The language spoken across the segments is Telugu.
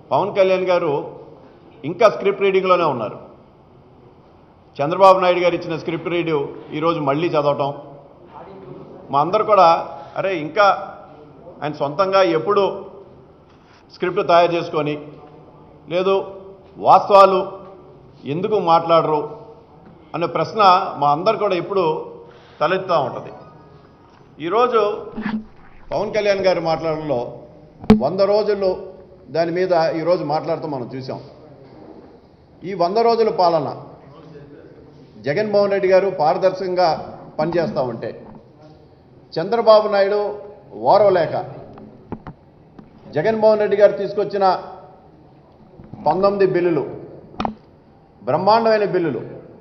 పవన్ కళ్యాణ్ గారు ఇంకా స్క్రిప్ట్ రీడింగ్లోనే ఉన్నారు చంద్రబాబు నాయుడు గారు ఇచ్చిన స్క్రిప్ట్ రీడ్ ఈరోజు మళ్ళీ చదవటం మా అందరు కూడా అరే ఇంకా ఆయన సొంతంగా ఎప్పుడు స్క్రిప్ట్ తయారు చేసుకొని లేదు వాస్తవాలు ఎందుకు మాట్లాడరు అనే ప్రశ్న మా అందరు కూడా ఎప్పుడు తలెత్తుతూ ఉంటుంది ఈరోజు పవన్ కళ్యాణ్ గారి మాట్లాడడంలో వంద రోజులు దాని మీద ఈరోజు మాట్లాడుతూ మనం చూసాం ఈ వంద రోజుల పాలన జగన్మోహన్ రెడ్డి గారు పారదర్శకంగా పనిచేస్తూ ఉంటే చంద్రబాబు నాయుడు ఓరవలేక జగన్మోహన్ రెడ్డి గారు తీసుకొచ్చిన పంతొమ్మిది బిల్లులు బ్రహ్మాండమైన బిల్లులు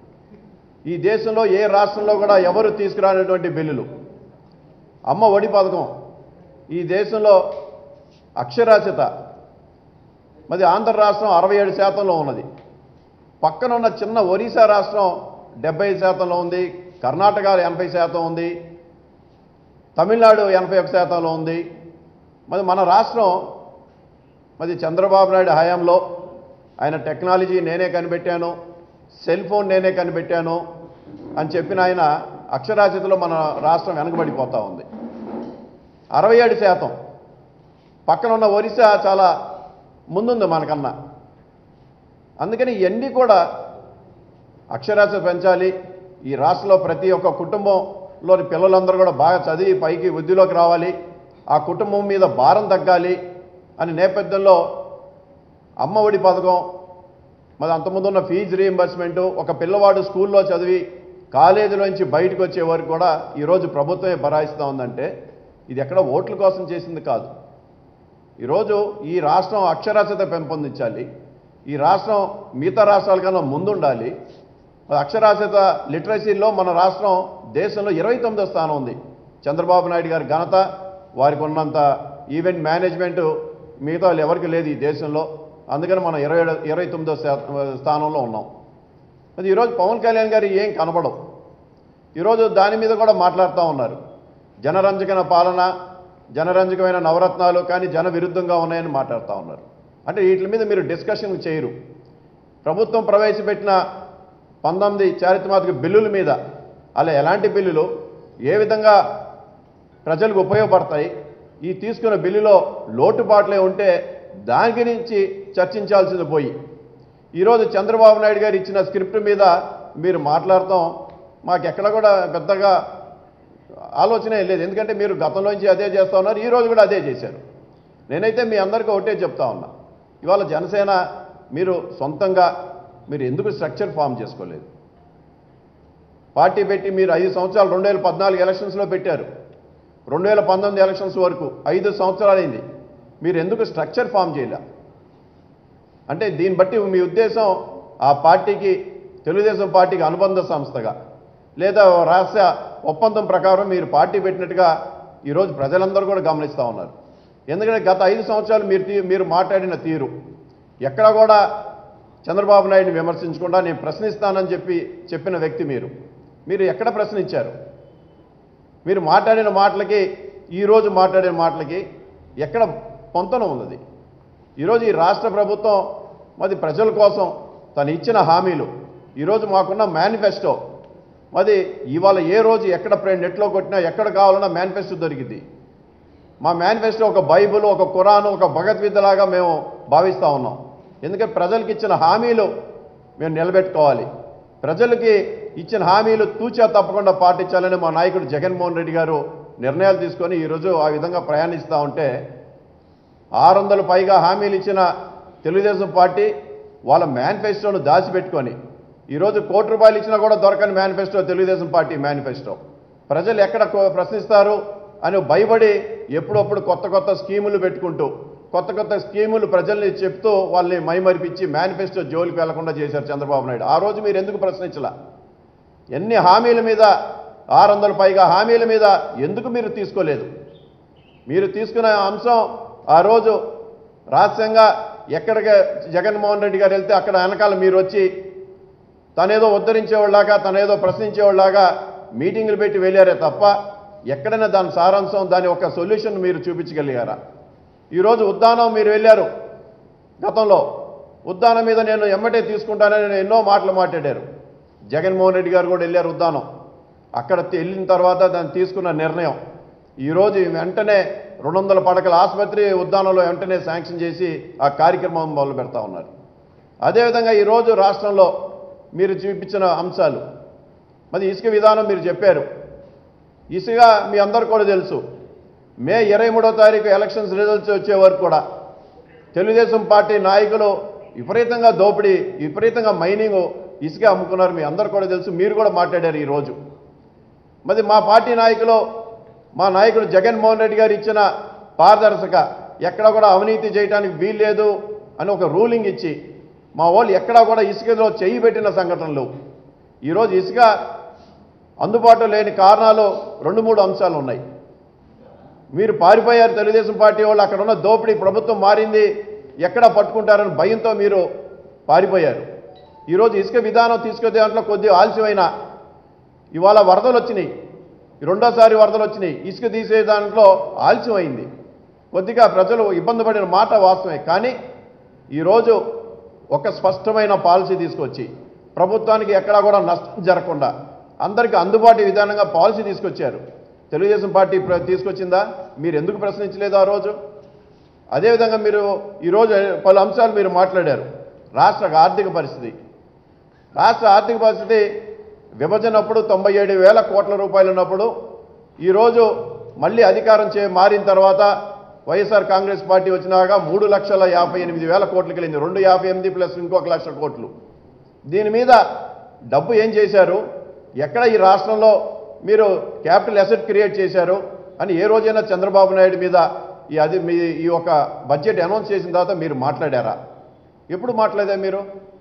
ఈ దేశంలో ఏ రాష్ట్రంలో కూడా ఎవరు తీసుకురానటువంటి బిల్లులు అమ్మ ఒడి పథకం ఈ దేశంలో అక్షరాస్యత మరి ఆంధ్ర రాష్ట్రం అరవై ఏడు శాతంలో ఉన్నది పక్కన ఉన్న చిన్న ఒరిస్సా రాష్ట్రం డెబ్బై శాతంలో ఉంది కర్ణాటక ఎనభై శాతం ఉంది తమిళనాడు ఎనభై ఒక శాతంలో ఉంది మరి మన రాష్ట్రం మరి చంద్రబాబు నాయుడు హయాంలో ఆయన టెక్నాలజీ నేనే కనిపెట్టాను సెల్ ఫోన్ నేనే కనిపెట్టాను అని చెప్పిన ఆయన అక్షరాస్యతలో మన రాష్ట్రం వెనకబడిపోతూ ఉంది అరవై ఏడు శాతం పక్కన ఉన్న ఒరిస్సా చాలా ముందుంది మనకన్నా అందుకని ఇవన్నీ కూడా అక్షరాస్యత పెంచాలి ఈ రాష్ట్రంలో ప్రతి ఒక్క కుటుంబంలోని పిల్లలందరూ కూడా బాగా చదివి పైకి వృద్ధిలోకి రావాలి ఆ కుటుంబం మీద భారం తగ్గాలి అని నేపథ్యంలో అమ్మ ఒడి పథకం మరి అంతకుముందు ఉన్న ఫీజు రీయింబర్స్మెంటు ఒక పిల్లవాడు స్కూల్లో చదివి కాలేజీలోంచి బయటకు వచ్చే వరకు కూడా ఈరోజు ప్రభుత్వమే బరాయిస్తూ ఉందంటే ఇది ఎక్కడ ఓట్ల కోసం చేసింది కాదు ఈరోజు ఈ రాష్ట్రం అక్షరాస్యత పెంపొందించాలి ఈ రాష్ట్రం మిగతా రాష్ట్రాల కన్నా ముందుండాలి మరి అక్షరాస్యత లిటరసీలో మన రాష్ట్రం దేశంలో ఇరవై తొమ్మిదో స్థానం ఉంది చంద్రబాబు నాయుడు గారి ఘనత వారికి ఉన్నంత ఈవెంట్ మేనేజ్మెంట్ మిగతా వాళ్ళు ఎవరికి లేదు ఈ దేశంలో అందుకని మనం ఇరవై ఏడు ఇరవై తొమ్మిదో శా- స్థానంలో ఉన్నాం అది ఈరోజు పవన్ కళ్యాణ్ గారు ఏం కనబడవు ఈరోజు దాని మీద కూడా మాట్లాడుతూ ఉన్నారు జనరంజకమైన పాలన జనరంజకమైన నవరత్నాలు కానీ జన విరుద్ధంగా ఉన్నాయని మాట్లాడుతూ ఉన్నారు అంటే వీటి మీద మీరు డిస్కషన్ చేయరు ప్రభుత్వం ప్రవేశపెట్టిన పంతొమ్మిది చారిత్రాత్మక బిల్లుల మీద అలా ఎలాంటి బిల్లులు ఏ విధంగా ప్రజలకు ఉపయోగపడతాయి ఈ తీసుకున్న బిల్లులో లోటుపాట్లే ఉంటే దాని గురించి చర్చించాల్సింది పోయి ఈరోజు చంద్రబాబు నాయుడు గారు ఇచ్చిన స్క్రిప్ట్ మీద మీరు మాట్లాడతాం మాకు ఎక్కడ కూడా పెద్దగా ఆలోచనే లేదు ఎందుకంటే మీరు గతంలోంచి అదే చేస్తూ ఉన్నారు ఈ రోజు కూడా అదే చేశారు నేనైతే మీ అందరికీ ఒకటే చెప్తా ఉన్నా ఇవాళ జనసేన మీరు సొంతంగా మీరు ఎందుకు స్ట్రక్చర్ ఫామ్ చేసుకోలేదు పార్టీ పెట్టి మీరు ఐదు సంవత్సరాలు రెండు వేల పద్నాలుగు ఎలక్షన్స్లో పెట్టారు రెండు వేల పంతొమ్మిది ఎలక్షన్స్ వరకు ఐదు సంవత్సరాలైంది మీరు ఎందుకు స్ట్రక్చర్ ఫామ్ చేయలే అంటే దీన్ని బట్టి మీ ఉద్దేశం ఆ పార్టీకి తెలుగుదేశం పార్టీకి అనుబంధ సంస్థగా లేదా రాష్ట్ర ఒప్పందం ప్రకారం మీరు పార్టీ పెట్టినట్టుగా ఈరోజు ప్రజలందరూ కూడా గమనిస్తూ ఉన్నారు ఎందుకంటే గత ఐదు సంవత్సరాలు మీరు తీ- మీరు మాట్లాడిన తీరు ఎక్కడ కూడా చంద్రబాబు నాయుడిని విమర్శించకుండా నేను ప్రశ్నిస్తానని చెప్పి చెప్పిన వ్యక్తి మీరు మీరు ఎక్కడ ప్రశ్నించారు మీరు మాట్లాడిన మాటలకి ఈరోజు మాట్లాడిన మాటలకి ఎక్కడ పొంతన ఉన్నది ఈరోజు ఈ రాష్ట్ర ప్రభుత్వం మరి ప్రజల కోసం తను ఇచ్చిన హామీలు ఈరోజు మాకున్న మేనిఫెస్టో మరి ఇవాళ ఏ రోజు ఎక్కడ ప్ర- నెట్లో కొట్టినా ఎక్కడ కావాలన్నా మేనిఫెస్టో దొరికింది మా మేనిఫెస్టో ఒక బైబిల్ ఒక ఖురాను ఒక భగవద్గీతలాగా మేము భావిస్తూ ఉన్నాం ఎందుకంటే ప్రజలకు ఇచ్చిన హామీలు మేము నిలబెట్టుకోవాలి ప్రజలకి ఇచ్చిన హామీలు తూచా తప్పకుండా పాటించాలని మా నాయకుడు జగన్మోహన్ రెడ్డి గారు నిర్ణయాలు తీసుకొని ఈరోజు ఆ విధంగా ప్రయాణిస్తూ ఉంటే ఆరు వందలు పైగా హామీలు ఇచ్చిన తెలుగుదేశం పార్టీ వాళ్ళ మేనిఫెస్టోను దాచిపెట్టుకొని ఈరోజు కోటి రూపాయలు ఇచ్చినా కూడా దొరకని మేనిఫెస్టో తెలుగుదేశం పార్టీ మేనిఫెస్టో ప్రజలు ఎక్కడ కో- ప్రశ్నిస్తారు అని భయపడి ఎప్పుడప్పుడు కొత్త కొత్త స్కీములు పెట్టుకుంటూ కొత్త కొత్త స్కీములు ప్రజల్ని చెప్తూ వాళ్ళని మైమరిపించి మేనిఫెస్టో జోలికి వెళ్లకుండా చేశారు చంద్రబాబు నాయుడు ఆ రోజు మీరు ఎందుకు ప్రశ్నించలా ఎన్ని హామీల మీద ఆరు వందల పైగా హామీల మీద ఎందుకు మీరు తీసుకోలేదు మీరు తీసుకున్న అంశం ఆ రోజు రహస్యంగా ఎక్కడికి జగన్మోహన్ రెడ్డి గారు వెళ్తే అక్కడ వెనకాల మీరు వచ్చి తనేదో ఉద్ధరించేవాళ్ళలాగా తనేదో ప్రశ్నించేవాళ్ళలాగా మీటింగులు పెట్టి వెళ్ళారే తప్ప ఎక్కడైనా దాని సారాంశం దాని ఒక సొల్యూషన్ మీరు చూపించగలిగారా ఈరోజు ఉద్దానం మీరు వెళ్ళారు గతంలో ఉద్దానం మీద నేను ఎమ్మటే తీసుకుంటానని నేను ఎన్నో మాటలు మాట్లాడారు జగన్మోహన్ రెడ్డి గారు కూడా వెళ్ళారు ఉద్దానం అక్కడ తి- వెళ్ళిన తర్వాత దాన్ని తీసుకున్న నిర్ణయం ఈరోజు వెంటనే రెండు వందల పడకల ఆసుపత్రి ఉద్దానంలో వెంటనే శాంక్షన్ చేసి ఆ కార్యక్రమం మొదలు పెడతా ఉన్నారు అదేవిధంగా ఈరోజు రాష్ట్రంలో మీరు చూపించిన అంశాలు మరి ఇసుక విధానం మీరు చెప్పారు ఇసుక మీ అందరు కూడా తెలుసు మే ఇరవై మూడో తారీఖు ఎలక్షన్స్ రిజల్ట్స్ వచ్చే వరకు కూడా తెలుగుదేశం పార్టీ నాయకులు విపరీతంగా దోపిడీ విపరీతంగా మైనింగ్ ఇసుక అమ్ముకున్నారు మీ అందరు కూడా తెలుసు మీరు కూడా మాట్లాడారు ఈరోజు మరి మా పార్టీ నాయకులు మా నాయకుడు జగన్మోహన్ రెడ్డి గారు ఇచ్చిన పారదర్శక ఎక్కడ కూడా అవినీతి చేయడానికి వీల్లేదు అని ఒక రూలింగ్ ఇచ్చి మా వాళ్ళు ఎక్కడా కూడా ఇసుకలో చేయి పెట్టిన సంఘటనలు ఈరోజు ఇసుక అందుబాటులో లేని కారణాలు రెండు మూడు అంశాలు ఉన్నాయి మీరు పారిపోయారు తెలుగుదేశం పార్టీ వాళ్ళు అక్కడ ఉన్న దోపిడీ ప్రభుత్వం మారింది ఎక్కడ పట్టుకుంటారని భయంతో మీరు పారిపోయారు ఈరోజు ఇసుక విధానం తీసుకొచ్చే దాంట్లో కొద్దిగా ఆలస్యమైన ఇవాళ వరదలు వచ్చినాయి ఈ రెండోసారి వరదలు వచ్చినాయి ఇసుక తీసే దాంట్లో ఆలస్యమైంది కొద్దిగా ప్రజలు ఇబ్బంది పడిన మాట వాస్తవమే కానీ ఈరోజు ఒక స్పష్టమైన పాలసీ తీసుకొచ్చి ప్రభుత్వానికి ఎక్కడా కూడా నష్టం జరగకుండా అందరికీ అందుబాటు విధానంగా పాలసీ తీసుకొచ్చారు తెలుగుదేశం పార్టీ ప్ర- తీసుకొచ్చిందా మీరు ఎందుకు ప్రశ్నించలేదు ఆ రోజు అదేవిధంగా మీరు ఈరోజు పలు అంశాలు మీరు మాట్లాడారు రాష్ట్ర ఆర్థిక పరిస్థితి రాష్ట్ర ఆర్థిక పరిస్థితి విభజన అప్పుడు తొంభై ఏడు వేల కోట్ల రూపాయలు ఉన్నప్పుడు ఈరోజు మళ్ళీ అధికారం చే మారిన తర్వాత వైఎస్ఆర్ కాంగ్రెస్ పార్టీ వచ్చినాక మూడు లక్షల యాభై ఎనిమిది వేల కోట్లకి వెళ్ళింది రెండు యాభై ఎనిమిది ప్లస్ ఇంకొక లక్ష కోట్లు దీని మీద డబ్బు ఏం చేశారు ఎక్కడ ఈ రాష్ట్రంలో మీరు క్యాపిటల్ అసెట్ క్రియేట్ చేశారు అని ఏ రోజైనా చంద్రబాబు నాయుడు మీద ఈ అది మీ ఈ యొక్క బడ్జెట్ అనౌన్స్ చేసిన తర్వాత మీరు మాట్లాడారా ఎప్పుడు మాట్లాడారా మీరు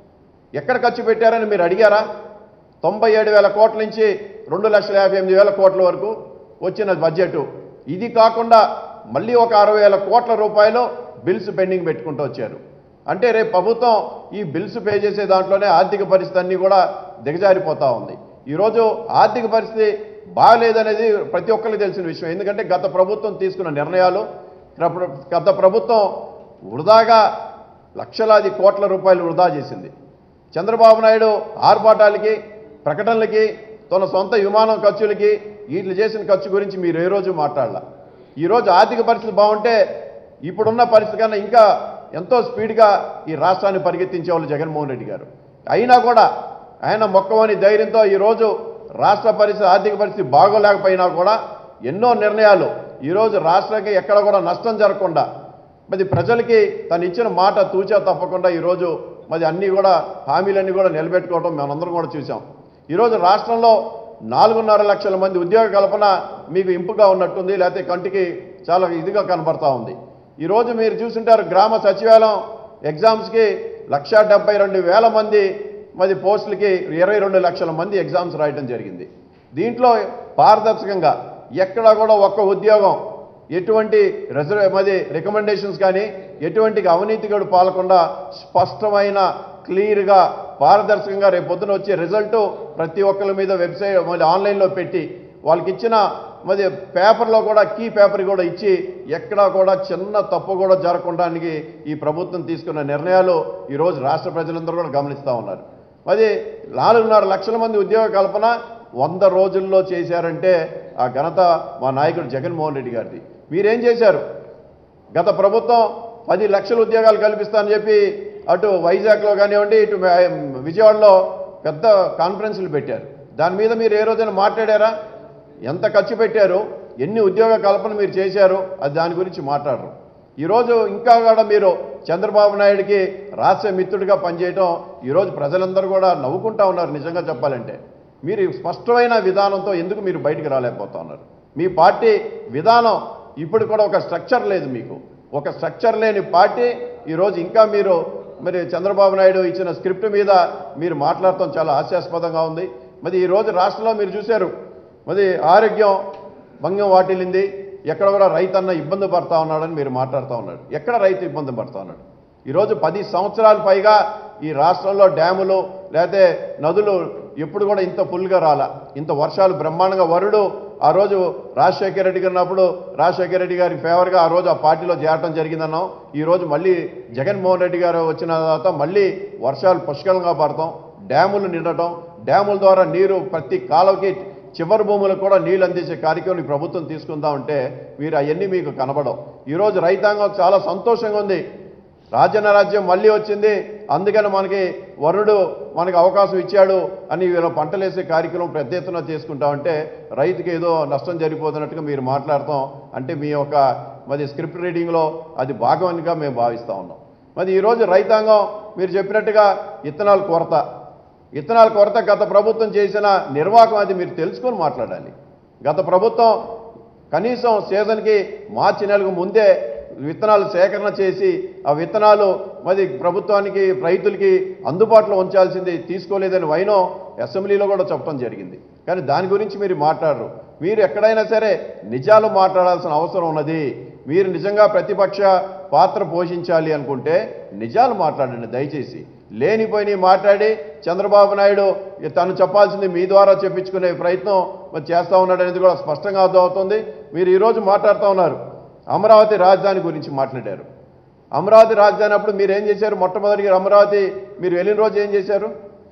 ఎక్కడ ఖర్చు పెట్టారని మీరు అడిగారా తొంభై ఏడు వేల కోట్ల నుంచి రెండు లక్షల యాభై ఎనిమిది వేల కోట్ల వరకు వచ్చిన బడ్జెట్ ఇది కాకుండా మళ్ళీ ఒక అరవై వేల కోట్ల రూపాయలు బిల్స్ పెండింగ్ పెట్టుకుంటూ వచ్చారు అంటే రేపు ప్రభుత్వం ఈ బిల్స్ పే చేసే దాంట్లోనే ఆర్థిక పరిస్థితి అన్నీ కూడా దిగజారిపోతూ ఉంది ఈరోజు ఆర్థిక పరిస్థితి బాగలేదనేది ప్రతి ఒక్కరికి తెలిసిన విషయం ఎందుకంటే గత ప్రభుత్వం తీసుకున్న నిర్ణయాలు ప్ర- గత ప్రభుత్వం వృధాగా లక్షలాది కోట్ల రూపాయలు వృధా చేసింది చంద్రబాబు నాయుడు ఆర్భాటాలకి ప్రకటనలకి తన సొంత విమానం ఖర్చులకి వీళ్ళు చేసిన ఖర్చు గురించి మీరు ఏ రోజు మాట్లాడాల ఈరోజు ఆర్థిక పరిస్థితి బాగుంటే ఇప్పుడున్న పరిస్థితి కన్నా ఇంకా ఎంతో స్పీడ్గా ఈ రాష్ట్రాన్ని పరిగెత్తించే వాళ్ళు జగన్మోహన్ రెడ్డి గారు అయినా కూడా ఆయన మొక్కవని ధైర్యంతో ఈరోజు రాష్ట్ర పరిస్థితి ఆర్థిక పరిస్థితి బాగోలేకపోయినా కూడా ఎన్నో నిర్ణయాలు ఈరోజు రాష్ట్రానికి ఎక్కడ కూడా నష్టం జరగకుండా మరి ప్రజలకి తను ఇచ్చిన మాట తూచా తప్పకుండా ఈరోజు మరి అన్నీ కూడా హామీలన్నీ కూడా నిలబెట్టుకోవడం మనందరం కూడా చూసాం ఈరోజు రాష్ట్రంలో నాలుగున్నర లక్షల మంది ఉద్యోగ కల్పన మీకు ఇంపుగా ఉన్నట్టుంది లేకపోతే కంటికి చాలా ఇదిగా కనబడతా ఉంది ఈరోజు మీరు చూసుంటారు గ్రామ సచివాలయం ఎగ్జామ్స్కి లక్షా డెబ్బై రెండు వేల మంది మరి పోస్టులకి ఇరవై రెండు లక్షల మంది ఎగ్జామ్స్ రాయడం జరిగింది దీంట్లో పారదర్శకంగా ఎక్కడా కూడా ఒక్క ఉద్యోగం ఎటువంటి రిజర్వ్ మరి రికమెండేషన్స్ కానీ ఎటువంటి అవినీతి కూడా పాలకుండా స్పష్టమైన క్లియర్గా పారదర్శకంగా రేపు పొద్దున వచ్చే రిజల్ట్ ప్రతి ఒక్కరి మీద వెబ్సైట్ మరి ఆన్లైన్లో పెట్టి వాళ్ళకి ఇచ్చిన మరి పేపర్లో కూడా కీ పేపర్ కూడా ఇచ్చి ఎక్కడా కూడా చిన్న తప్పు కూడా జరగకుండానికి ఈ ప్రభుత్వం తీసుకున్న నిర్ణయాలు ఈరోజు రాష్ట్ర ప్రజలందరూ కూడా గమనిస్తూ ఉన్నారు మరి నాలుగున్నర లక్షల మంది ఉద్యోగ కల్పన వంద రోజుల్లో చేశారంటే ఆ ఘనత మా నాయకుడు జగన్మోహన్ రెడ్డి గారిది మీరేం చేశారు గత ప్రభుత్వం పది లక్షల ఉద్యోగాలు కల్పిస్తానని చెప్పి అటు వైజాగ్లో కానివ్వండి ఇటు మే- విజయవాడలో పెద్ద కాన్ఫరెన్సులు పెట్టారు దాని మీద మీరు ఏ రోజైనా మాట్లాడారా ఎంత ఖర్చు పెట్టారు ఎన్ని ఉద్యోగ కల్పన మీరు చేశారు అది దాని గురించి మాట్లాడరు ఈరోజు ఇంకా కూడా మీరు చంద్రబాబు నాయుడికి రాష్ట్ర మిత్రుడిగా పనిచేయడం ఈరోజు ప్రజలందరూ కూడా నవ్వుకుంటా ఉన్నారు నిజంగా చెప్పాలంటే మీరు స్పష్టమైన విధానంతో ఎందుకు మీరు బయటికి రాలేకపోతా ఉన్నారు మీ పార్టీ విధానం ఇప్పుడు కూడా ఒక స్ట్రక్చర్ లేదు మీకు ఒక స్ట్రక్చర్ లేని పార్టీ ఈరోజు ఇంకా మీరు మరి చంద్రబాబు నాయుడు ఇచ్చిన స్క్రిప్ట్ మీద మీరు మాట్లాడటం చాలా హాస్యాస్పదంగా ఉంది మరి ఈరోజు రాష్ట్రంలో మీరు చూశారు మరి ఆరోగ్యం భంగం వాటిల్లింది ఎక్కడ కూడా రైతు అన్న ఇబ్బంది పడతా ఉన్నాడని మీరు మాట్లాడుతూ ఉన్నాడు ఎక్కడ రైతు ఇబ్బంది పడతా ఉన్నాడు ఈరోజు పది సంవత్సరాల పైగా ఈ రాష్ట్రంలో డ్యాములు లేకపోతే నదులు ఎప్పుడు కూడా ఇంత ఫుల్గా రాలా ఇంత వర్షాలు బ్రహ్మాండంగా వరుడు ఆ రోజు రాజశేఖర రెడ్డి గారు ఉన్నప్పుడు రాజశేఖర రెడ్డి గారికి ఫేవర్గా ఆ రోజు ఆ పార్టీలో చేరటం జరిగిందన్నాం ఈ రోజు మళ్ళీ జగన్మోహన్ రెడ్డి గారు వచ్చిన తర్వాత మళ్ళీ వర్షాలు పుష్కలంగా పడతాం డ్యాములు నిండటం డ్యాముల ద్వారా నీరు ప్రతి కాలువకి చివరి భూములకు కూడా నీళ్ళు అందించే కార్యక్రమం ఈ ప్రభుత్వం తీసుకుందా ఉంటే మీరు అవన్నీ మీకు కనబడవు ఈరోజు రైతాంగం చాలా సంతోషంగా ఉంది రాజన్న రాజ్యం మళ్ళీ వచ్చింది అందుకని మనకి వరుడు మనకి అవకాశం ఇచ్చాడు అని వీళ్ళు పంటలేసే కార్యక్రమం పెద్ద ఎత్తున తీసుకుంటామంటే రైతుకి ఏదో నష్టం జరిగిపోతున్నట్టుగా మీరు మాట్లాడతాం అంటే మీ యొక్క మరి స్క్రిప్ట్ రీడింగ్లో అది భాగమనిగా మేము భావిస్తూ ఉన్నాం మరి ఈరోజు రైతాంగం మీరు చెప్పినట్టుగా ఇత్తనాల కొరత ఇత్తనాల కొరత గత ప్రభుత్వం చేసిన నిర్వాహకం అది మీరు తెలుసుకొని మాట్లాడాలి గత ప్రభుత్వం కనీసం సీజన్కి మార్చి నెలకు ముందే విత్తనాలు సేకరణ చేసి ఆ విత్తనాలు మరి ప్రభుత్వానికి రైతులకి అందుబాటులో ఉంచాల్సింది తీసుకోలేదని వైనం అసెంబ్లీలో కూడా చెప్పడం జరిగింది కానీ దాని గురించి మీరు మాట్లాడరు మీరు ఎక్కడైనా సరే నిజాలు మాట్లాడాల్సిన అవసరం ఉన్నది మీరు నిజంగా ప్రతిపక్ష పాత్ర పోషించాలి అనుకుంటే నిజాలు మాట్లాడండి దయచేసి లేనిపోయినవి మాట్లాడి చంద్రబాబు నాయుడు తను చెప్పాల్సింది మీ ద్వారా చెప్పించుకునే ప్రయత్నం మరి చేస్తూ ఉన్నాడు అనేది కూడా స్పష్టంగా అర్థమవుతుంది మీరు ఈరోజు మాట్లాడుతూ ఉన్నారు అమరావతి రాజధాని గురించి మాట్లాడారు అమరావతి రాజధాని అప్పుడు మీరు ఏం చేశారు మొట్టమొదటిగా అమరావతి మీరు వెళ్ళిన రోజు ఏం చేశారు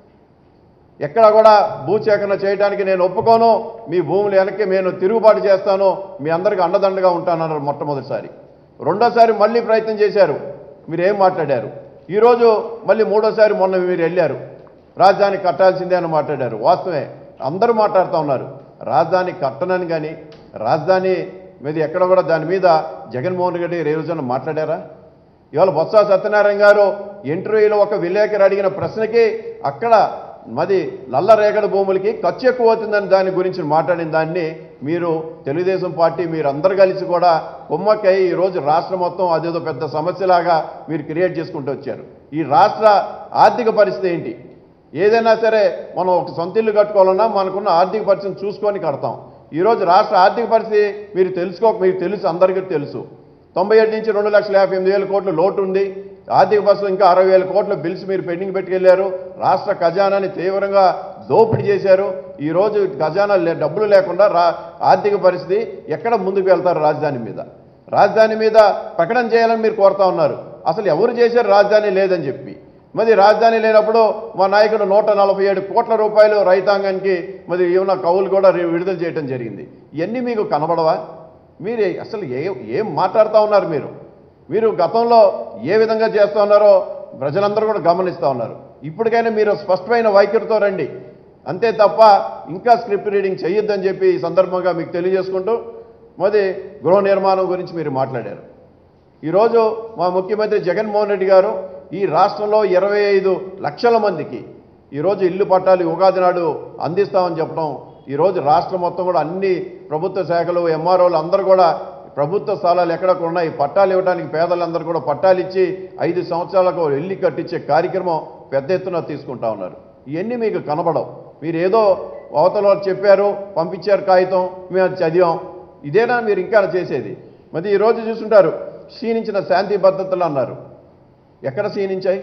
ఎక్కడ కూడా భూసేకరణ చేయడానికి నేను ఒప్పుకోను మీ భూములు వెనక్కి నేను తిరుగుబాటు చేస్తాను మీ అందరికీ అండదండగా ఉంటానన్నారు మొట్టమొదటిసారి రెండోసారి మళ్ళీ ప్రయత్నం చేశారు మీరు ఏం మాట్లాడారు ఈరోజు మళ్ళీ మూడోసారి మొన్న మీరు వెళ్ళారు రాజధాని కట్టాల్సిందే అని మాట్లాడారు వాస్తవమే అందరూ మాట్లాడుతూ ఉన్నారు రాజధాని కట్టనని కానీ రాజధాని మీద ఎక్కడ కూడా దాని మీద జగన్మోహన్ రెడ్డి గారు ఏ రోజున మాట్లాడారా ఇవాళ బొత్స సత్యనారాయణ గారు ఇంటర్వ్యూలో ఒక విలేకరు అడిగిన ప్రశ్నకి అక్కడ మరి నల్లరేగడి భూములకి ఖర్చు ఎక్కువ అవుతుందని దాని గురించి మాట్లాడిన దాన్ని మీరు తెలుగుదేశం పార్టీ మీరు అందరు కలిసి కూడా కుమ్మక్కై ఈరోజు రాష్ట్రం మొత్తం అదేదో పెద్ద సమస్యలాగా మీరు క్రియేట్ చేసుకుంటూ వచ్చారు ఈ రాష్ట్ర ఆర్థిక పరిస్థితి ఏంటి ఏదైనా సరే మనం ఒక సొంత ఇల్లు కట్టుకోవాలన్నా మనకున్న ఆర్థిక పరిస్థితిని చూసుకొని కడతాం ఈరోజు రాష్ట్ర ఆర్థిక పరిస్థితి మీరు తెలుసుకోక మీకు తెలుసు అందరికీ తెలుసు తొంభై ఏడు నుంచి రెండు లక్షల యాభై ఎనిమిది వేల కోట్ల లోటు ఉంది ఆర్థిక పరిస్థితులు ఇంకా అరవై వేల కోట్ల బిల్స్ మీరు పెండింగ్ పెట్టుకెళ్లారు రాష్ట్ర ఖజానాని తీవ్రంగా దోపిడీ చేశారు ఈ రోజు ఖజానా లే- డబ్బులు లేకుండా రా ఆర్థిక పరిస్థితి ఎక్కడ ముందుకు వెళ్తారు రాజధాని మీద రాజధాని మీద ప్రకటన చేయాలని మీరు కోరుతా ఉన్నారు అసలు ఎవరు చేశారు రాజధాని లేదని చెప్పి మరి రాజధాని లేనప్పుడు మా నాయకుడు నూట నలభై ఏడు కోట్ల రూపాయలు రైతాంగానికి మరి ఏమైనా కవులు కూడా రి- విడుదల చేయడం జరిగింది ఇవన్నీ మీకు కనబడవా మీరు అసలు ఏ ఏం మాట్లాడుతూ ఉన్నారు మీరు మీరు గతంలో ఏ విధంగా చేస్తూ ఉన్నారో ప్రజలందరూ కూడా గమనిస్తూ ఉన్నారు ఇప్పటికైనా మీరు స్పష్టమైన వైఖరితో రండి అంతే తప్ప ఇంకా స్క్రిప్ట్ రీడింగ్ చేయొద్దని చెప్పి ఈ సందర్భంగా మీకు తెలియజేసుకుంటూ మరి గృహ నిర్మాణం గురించి మీరు మాట్లాడారు ఈరోజు మా ముఖ్యమంత్రి జగన్మోహన్ రెడ్డి గారు ఈ రాష్ట్రంలో ఇరవై ఐదు లక్షల మందికి ఈరోజు ఇల్లు పట్టాలు ఉగాది నాడు అందిస్తామని చెప్పడం ఈరోజు రాష్ట్రం మొత్తం కూడా అన్ని ప్రభుత్వ శాఖలు ఎంఆర్ఓలు అందరూ కూడా ప్రభుత్వ స్థలాలు ఎక్కడ ఉన్నాయి పట్టాలు ఇవ్వడానికి పేదలందరూ కూడా పట్టాలు ఇచ్చి ఐదు సంవత్సరాలకు ఇల్లు కట్టించే కార్యక్రమం పెద్ద ఎత్తున తీసుకుంటా ఉన్నారు ఇవన్నీ మీకు కనబడవు మీరు ఏదో అవతల వాళ్ళు చెప్పారు పంపించారు కాగితం మేము అది చదివాం ఇదేనా మీరు ఇంకా చేసేది మరి ఈరోజు చూస్తుంటారు క్షీణించిన శాంతి భద్రతలు అన్నారు ఎక్కడ క్షీణించాయి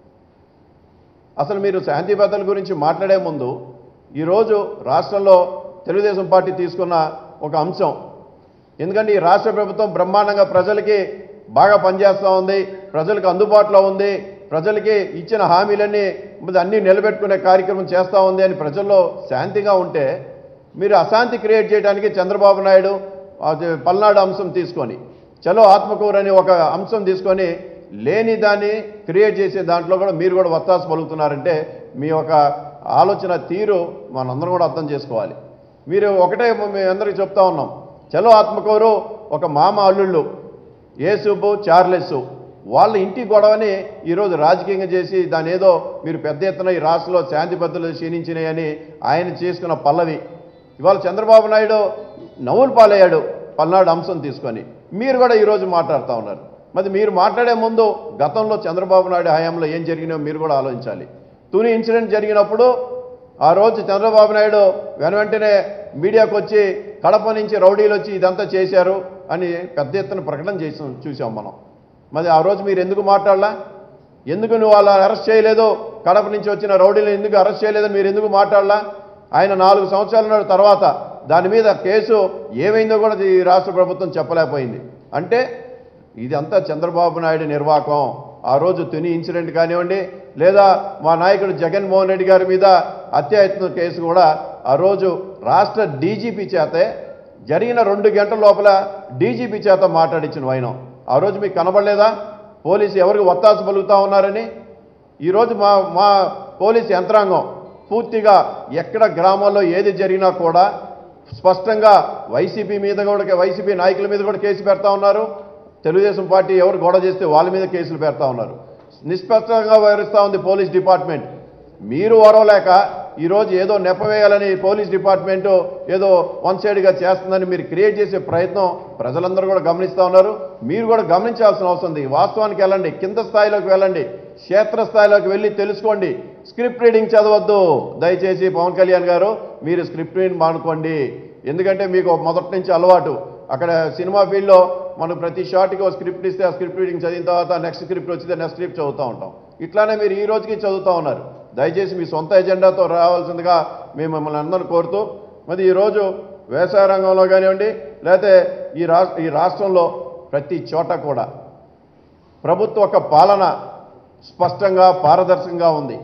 అసలు మీరు శాంతి భద్రతల గురించి మాట్లాడే ముందు ఈరోజు రాష్ట్రంలో తెలుగుదేశం పార్టీ తీసుకున్న ఒక అంశం ఎందుకంటే ఈ రాష్ట్ర ప్రభుత్వం బ్రహ్మాండంగా ప్రజలకి బాగా పనిచేస్తూ ఉంది ప్రజలకు అందుబాటులో ఉంది ప్రజలకి ఇచ్చిన హామీలన్నీ మరి అన్నీ నిలబెట్టుకునే కార్యక్రమం చేస్తూ ఉంది అని ప్రజల్లో శాంతిగా ఉంటే మీరు అశాంతి క్రియేట్ చేయడానికి చంద్రబాబు నాయుడు అది పల్నాడు అంశం తీసుకొని చలో ఆత్మకూరు అని ఒక అంశం తీసుకొని లేని దాన్ని క్రియేట్ చేసే దాంట్లో కూడా మీరు కూడా వత్తాసు పలుకుతున్నారంటే మీ యొక్క ఆలోచన తీరు మనందరం కూడా అర్థం చేసుకోవాలి మీరు ఒకటే మేము అందరికీ చెప్తా ఉన్నాం చలో ఆత్మకూరు ఒక మామ అల్లుళ్ళు ఏసుబు చార్లెస్ వాళ్ళ ఇంటి గొడవని ఈరోజు రాజకీయంగా చేసి దాని ఏదో మీరు పెద్ద ఎత్తున ఈ రాష్ట్రంలో శాంతి భద్రతలు క్షీణించినాయని ఆయన చేసుకున్న పల్లవి ఇవాళ చంద్రబాబు నాయుడు నవ్వులు పాలయ్యాడు పల్నాడు అంశం తీసుకొని మీరు కూడా ఈరోజు మాట్లాడుతూ ఉన్నారు మరి మీరు మాట్లాడే ముందు గతంలో చంద్రబాబు నాయుడు హయాంలో ఏం జరిగినాయో మీరు కూడా ఆలోచించాలి తుని ఇన్సిడెంట్ జరిగినప్పుడు ఆ రోజు చంద్రబాబు నాయుడు వెన వెంటనే మీడియాకు వచ్చి కడప నుంచి రౌడీలు వచ్చి ఇదంతా చేశారు అని పెద్ద ఎత్తున ప్రకటన చేసాం చూసాం మనం మరి ఆ రోజు మీరు ఎందుకు మాట్లాడలా ఎందుకు నువ్వు వాళ్ళ అరెస్ట్ చేయలేదు కడప నుంచి వచ్చిన రౌడీలను ఎందుకు అరెస్ట్ చేయలేదని మీరు ఎందుకు మాట్లాడలా ఆయన నాలుగు సంవత్సరాల నాడు తర్వాత దాని మీద కేసు ఏమైందో కూడా ఈ రాష్ట్ర ప్రభుత్వం చెప్పలేకపోయింది అంటే ఇదంతా చంద్రబాబు నాయుడు నిర్వాకం ఆ రోజు తుని ఇన్సిడెంట్ కానివ్వండి లేదా మా నాయకుడు జగన్మోహన్ రెడ్డి గారి మీద హత్యాయత్న కేసు కూడా ఆ రోజు రాష్ట్ర డీజీపీ చేతే జరిగిన రెండు గంటల లోపల డీజీపీ చేత మాట్లాడించిన వైనం ఆ రోజు మీకు కనబడలేదా పోలీసు ఎవరికి ఒత్తాసు పలుకుతా ఉన్నారని ఈరోజు మా మా పోలీస్ యంత్రాంగం పూర్తిగా ఎక్కడ గ్రామాల్లో ఏది జరిగినా కూడా స్పష్టంగా వైసీపీ మీద కూడా వైసీపీ నాయకుల మీద కూడా కేసు పెడతా ఉన్నారు తెలుగుదేశం పార్టీ ఎవరు గొడవ చేస్తే వాళ్ళ మీద కేసులు పెడతా ఉన్నారు నిష్పక్షంగా వ్యవహరిస్తూ ఉంది పోలీస్ డిపార్ట్మెంట్ మీరు ఓరవలేక ఈరోజు ఏదో నెపవేయాలని పోలీస్ డిపార్ట్మెంటు ఏదో వన్ సైడ్గా చేస్తుందని మీరు క్రియేట్ చేసే ప్రయత్నం ప్రజలందరూ కూడా గమనిస్తూ ఉన్నారు మీరు కూడా గమనించాల్సిన అవసరం ఉంది వాస్తవానికి వెళ్ళండి కింద స్థాయిలోకి వెళ్ళండి క్షేత్రస్థాయిలోకి వెళ్ళి తెలుసుకోండి స్క్రిప్ట్ రీడింగ్ చదవద్దు దయచేసి పవన్ కళ్యాణ్ గారు మీరు స్క్రిప్ట్ రీడింగ్ మానుకోండి ఎందుకంటే మీకు మొదటి నుంచి అలవాటు అక్కడ సినిమా ఫీల్డ్లో మనం ప్రతి షాట్కి ఒక స్క్రిప్ట్ ఇస్తే ఆ స్క్రిప్ట్ రీడింగ్ చదివిన తర్వాత నెక్స్ట్ స్క్రిప్ట్ వచ్చితే నెక్స్ట్ స్క్రిప్ట్ చదువుతూ ఉంటాం ఇట్లానే మీరు ఈ రోజుకి చదువుతూ ఉన్నారు దయచేసి మీ సొంత ఎజెండాతో రావాల్సిందిగా మేము మిమ్మల్ని అందరూ కోరుతూ మరి ఈరోజు వ్యవసాయ రంగంలో కానివ్వండి లేకపోతే ఈ రా ఈ రాష్ట్రంలో ప్రతి చోట కూడా ప్రభుత్వ ఒక పాలన స్పష్టంగా పారదర్శకంగా ఉంది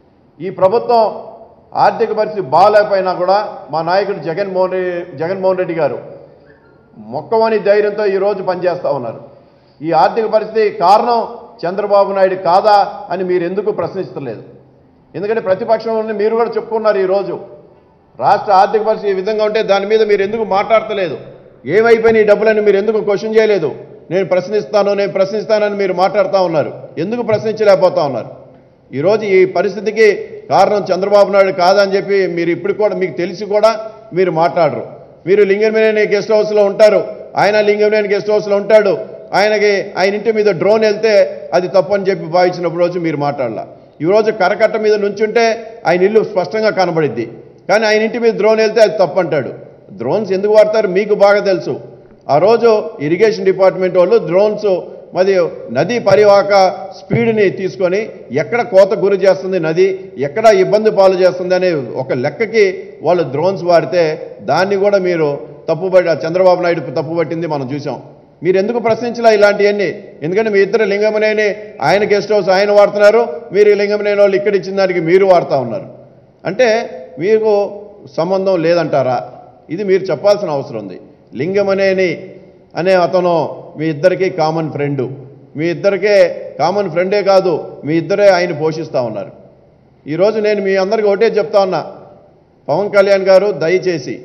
ఈ ప్రభుత్వం ఆర్థిక పరిస్థితి బాగాలేకపోయినా కూడా మా నాయకుడు జగన్మోహన్ రెడ్డి జగన్మోహన్ రెడ్డి గారు మొక్కవని ధైర్యంతో ఈరోజు పనిచేస్తూ ఉన్నారు ఈ ఆర్థిక పరిస్థితి కారణం చంద్రబాబు నాయుడు కాదా అని మీరు ఎందుకు ప్రశ్నిస్తలేదు ఎందుకంటే ప్రతిపక్షంలో ఉండి మీరు కూడా చెప్పుకున్నారు ఈరోజు రాష్ట్ర ఆర్థిక పరిస్థితి ఈ విధంగా ఉంటే దాని మీద మీరు ఎందుకు మాట్లాడతలేదు ఏమైపోయిన ఈ డబ్బులని మీరు ఎందుకు క్వశ్చన్ చేయలేదు నేను ప్రశ్నిస్తాను నేను ప్రశ్నిస్తానని మీరు మాట్లాడుతూ ఉన్నారు ఎందుకు ప్రశ్నించలేకపోతా ఉన్నారు ఈరోజు ఈ పరిస్థితికి కారణం చంద్రబాబు నాయుడు కాదని చెప్పి మీరు ఇప్పుడు కూడా మీకు తెలిసి కూడా మీరు మాట్లాడరు మీరు లింగమనేని గెస్ట్ హౌస్లో ఉంటారు ఆయన లింగమనేని గెస్ట్ హౌస్లో ఉంటాడు ఆయనకి ఆయన ఇంటి మీద డ్రోన్ వెళ్తే అది తప్పని చెప్పి భావించినప్పుడు రోజు మీరు మాట్లాడాల ఈరోజు కరకట్ట మీద నుంచుంటే ఆయన ఇల్లు స్పష్టంగా కనబడిద్ది కానీ ఆయన ఇంటి మీద డ్రోన్ వెళ్తే అది తప్పంటాడు డ్రోన్స్ ఎందుకు వాడతారు మీకు బాగా తెలుసు ఆ రోజు ఇరిగేషన్ డిపార్ట్మెంట్ వాళ్ళు డ్రోన్స్ మరియు నదీ పరివాహక స్పీడ్ని తీసుకొని ఎక్కడ కోత గురి చేస్తుంది నది ఎక్కడ ఇబ్బంది పాలు చేస్తుంది అనే ఒక లెక్కకి వాళ్ళు డ్రోన్స్ వాడితే దాన్ని కూడా మీరు తప్పుబట్టి చంద్రబాబు నాయుడు తప్పుపట్టింది మనం చూసాం మీరు ఎందుకు ప్రశ్నించలా ఇలాంటివన్నీ ఎందుకంటే మీ ఇద్దరు లింగమనేని ఆయన గెస్ట్ హౌస్ ఆయన వాడుతున్నారు మీరు ఈ లింగమనేని వాళ్ళు ఇక్కడ ఇచ్చిన దానికి మీరు వాడుతూ ఉన్నారు అంటే మీకు సంబంధం లేదంటారా ఇది మీరు చెప్పాల్సిన అవసరం ఉంది లింగమనేని అనే అతను మీ ఇద్దరికీ కామన్ ఫ్రెండు మీ ఇద్దరికే కామన్ ఫ్రెండే కాదు మీ ఇద్దరే ఆయన పోషిస్తూ ఉన్నారు ఈరోజు నేను మీ అందరికీ ఒకటే చెప్తా ఉన్నా పవన్ కళ్యాణ్ గారు దయచేసి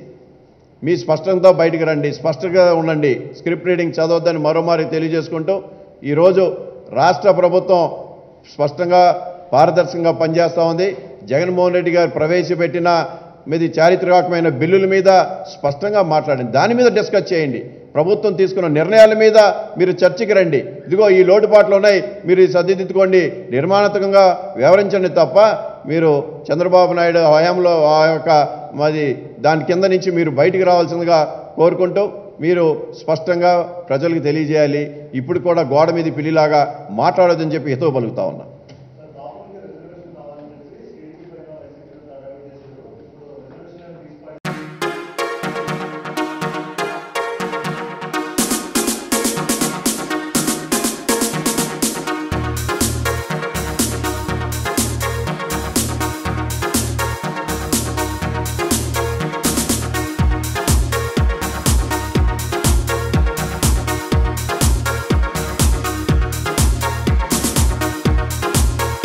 మీ స్పష్టంతో బయటికి రండి స్పష్టంగా ఉండండి స్క్రిప్ట్ రీడింగ్ చదవద్దని మరోమారి తెలియజేసుకుంటూ ఈరోజు రాష్ట్ర ప్రభుత్వం స్పష్టంగా పారదర్శకంగా పనిచేస్తూ ఉంది జగన్మోహన్ రెడ్డి గారు ప్రవేశపెట్టిన మీది చారిత్రాత్మకమైన బిల్లుల మీద స్పష్టంగా మాట్లాడండి దాని మీద డిస్కస్ చేయండి ప్రభుత్వం తీసుకున్న నిర్ణయాల మీద మీరు చర్చకి రండి ఇదిగో ఈ లోటుపాట్లు ఉన్నాయి మీరు ఇది సర్దిదిద్దుకోండి నిర్మాణాత్మకంగా వ్యవహరించండి తప్ప మీరు చంద్రబాబు నాయుడు హయాంలో ఆ యొక్క మాది దాని కింద నుంచి మీరు బయటికి రావాల్సిందిగా కోరుకుంటూ మీరు స్పష్టంగా ప్రజలకు తెలియజేయాలి ఇప్పుడు కూడా గోడ మీద పిల్లిలాగా మాట్లాడొద్దని చెప్పి హితవు పలుకుతా ఉన్నా